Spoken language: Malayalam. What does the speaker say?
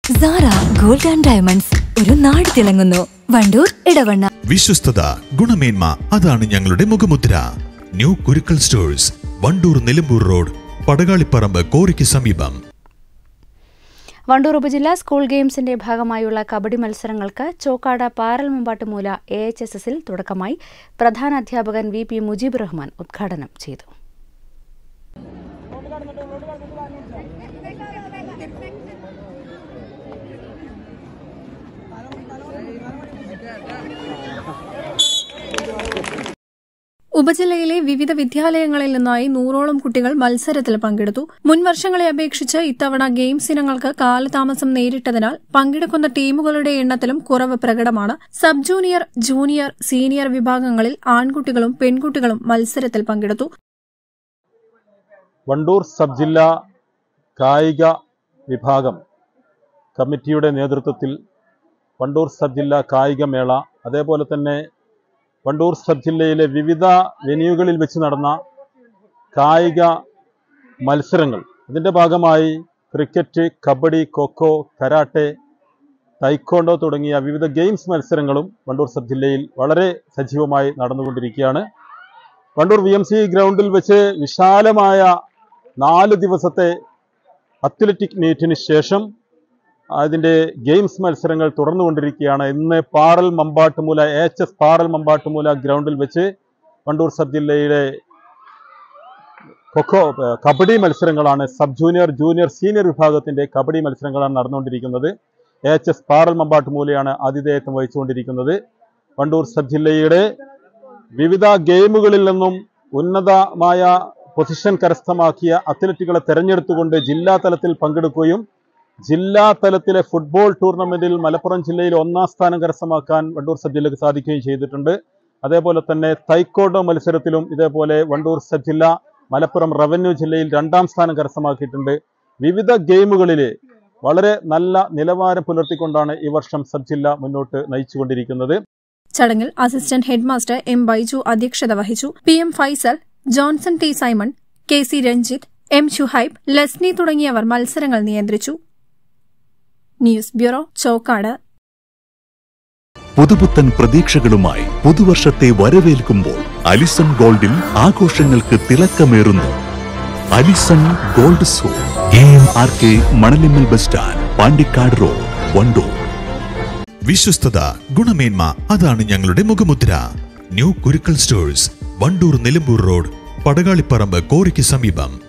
സാറ ഗോൾഡ് ആൻഡ് ഡയമണ്ട്സ് ഒരു നാട് തിളങ്ങുന്നു വണ്ടൂർ ഇടവണ്ണ വിശ്വസ്തത ഗുണമേന്മ അതാണ് ഞങ്ങളുടെ മുഖമുദ്ര new Kurukkal stores Wandoor Nilambur road Padakaliparamba കോറിക്ക് സമീപം വണ്ടൂർ ഉപജില്ലാ സ്കൂൾ ഗെയിംസിന്റെ ഭാഗമായുള്ള കബഡി മത്സരങ്ങൾക്ക് Chokkad Paral Mampattumoola A H S എസിൽ തുടക്കമായി പ്രധാന അധ്യാപകൻ വി പി മുജീബ് റഹ്മാൻ ഉദ്ഘാടനം ചെയ്തു ഉപജില്ലയിലെ വിവിധ വിദ്യാലയങ്ങളിൽ നിന്നായി നൂറോളം കുട്ടികൾ മത്സരത്തിൽ പങ്കെടുത്തു മുൻ വർഷങ്ങളെ അപേക്ഷിച്ച് ഇത്തവണ ഗെയിംസ് ഇനങ്ങൾക്ക് കാലതാമസം നേരിട്ടതിനാൽ പങ്കെടുക്കുന്ന ടീമുകളുടെ എണ്ണത്തിലും കുറവ് പ്രകടമാണ് സബ് ജൂനിയർ ജൂനിയർ സീനിയർ വിഭാഗങ്ങളിൽ ആൺകുട്ടികളും പെൺകുട്ടികളും മത്സരത്തിൽ പങ്കെടുത്തു വണ്ടൂർ സബ് ജില്ലാ കായിക വിഭാഗം കമ്മിറ്റിയുടെ നേതൃത്വത്തിൽ വണ്ടൂർ സബ് ജില്ലാ കായിക മേള അതേപോലെ തന്നെ വണ്ടൂർ സബ് ജില്ലയിലെ വിവിധ വെന്യൂകളിൽ വെച്ച് നടന്ന കായിക മത്സരങ്ങൾ ഇതിൻ്റെ ഭാഗമായി cricket kabaddi kho kho karate taekwondo തുടങ്ങിയ വിവിധ ഗെയിംസ് മത്സരങ്ങളും വണ്ടൂർ സബ് ജില്ലയിൽ വളരെ സജീവമായി നടന്നുകൊണ്ടിരിക്കുകയാണ് വണ്ടൂർ വി എം സി ഗ്രൗണ്ടിൽ വെച്ച് വിശാലമായ നാല് ദിവസത്തെ അത്ലറ്റിക് മീറ്റിന് ശേഷം അതിൻ്റെ ഗെയിംസ് മത്സരങ്ങൾ തുടർന്നുകൊണ്ടിരിക്കുകയാണ് ഇന്ന് പാറൽ മമ്പാട്ടുമൂല എച്ച് എസ് പാറൽ മമ്പാട്ടുമൂല ഗ്രൗണ്ടിൽ വെച്ച് വണ്ടൂർ സബ് ജില്ലയിലെ കൊക്കോ ഏഹ്, കബഡി മത്സരങ്ങളാണ് സബ് ജൂനിയർ ജൂനിയർ സീനിയർ വിഭാഗത്തിന്റെ കബഡി മത്സരങ്ങളാണ് നടന്നുകൊണ്ടിരിക്കുന്നത് എച്ച് എസ് പാറൽ മമ്പാട്ടുമൂലയാണ് ആതിഥേയത്വം വഹിച്ചുകൊണ്ടിരിക്കുന്നത് വണ്ടൂർ സബ് ജില്ലയുടെ വിവിധ ഗെയിമുകളിൽ നിന്നും ഉന്നതമായ പൊസിഷൻ കരസ്ഥമാക്കിയ അത്ലറ്റുകളെ തെരഞ്ഞെടുത്തുകൊണ്ട് ജില്ലാ തലത്തിൽ പങ്കെടുക്കുകയും ജില്ലാ തലത്തിലെ ഫുട്ബോൾ ടൂർണമെന്റിൽ മലപ്പുറം ജില്ലയിൽ ഒന്നാം സ്ഥാനം കരസ്ഥമാക്കാൻ വണ്ടൂർ സബ് ജില്ലക്ക് സാധിക്കുകയും ചെയ്തിട്ടുണ്ട് അതേപോലെ തന്നെ തൈക്കോണ്ടോ മത്സരത്തിലും ഇതേപോലെ വണ്ടൂർ സബ് ജില്ല മലപ്പുറം റവന്യൂ ജില്ലയിൽ രണ്ടാം സ്ഥാനം കരസ്ഥമാക്കിയിട്ടുണ്ട് വിവിധ ഗെയിമുകളിൽ വളരെ നല്ല നിലവാരം പുലർത്തിക്കൊണ്ടാണ് ഈ വർഷം സബ് ജില്ല മുന്നോട്ട് നയിച്ചുകൊണ്ടിരിക്കുന്നത് ചടങ്ങിൽ അസിസ്റ്റന്റ് ഹെഡ്മാസ്റ്റർ എം ബൈജു അധ്യക്ഷത വഹിച്ചു P M Faisal Johnson T Simon K C Ranjith M Shuhaib Lasni തുടങ്ങിയവർ മത്സരങ്ങൾ നിയന്ത്രിച്ചു ന്യൂസ് ബ്യൂറോ ചോക്കാട് പുതുപുത്തൻ പ്രതീക്ഷകളുമായി പുതുവർഷത്തെ വരവേൽക്കുമ്പോൾ അലിസൺ ഗോൾഡിൽ ആഘോഷങ്ങൾക്ക് തിളക്കമേറുന്നു Alison gold so A M R K Manalimmal bus stand Pandikkad road Wandoor വിശ്വസ്തത ഗുണമേന്മ അതാണ് ഞങ്ങളുടെ മുഖമുദ്ര new Kurukkal stores Wandoor Nilambur road Padakaliparamba കോറിക്ക് സമീപം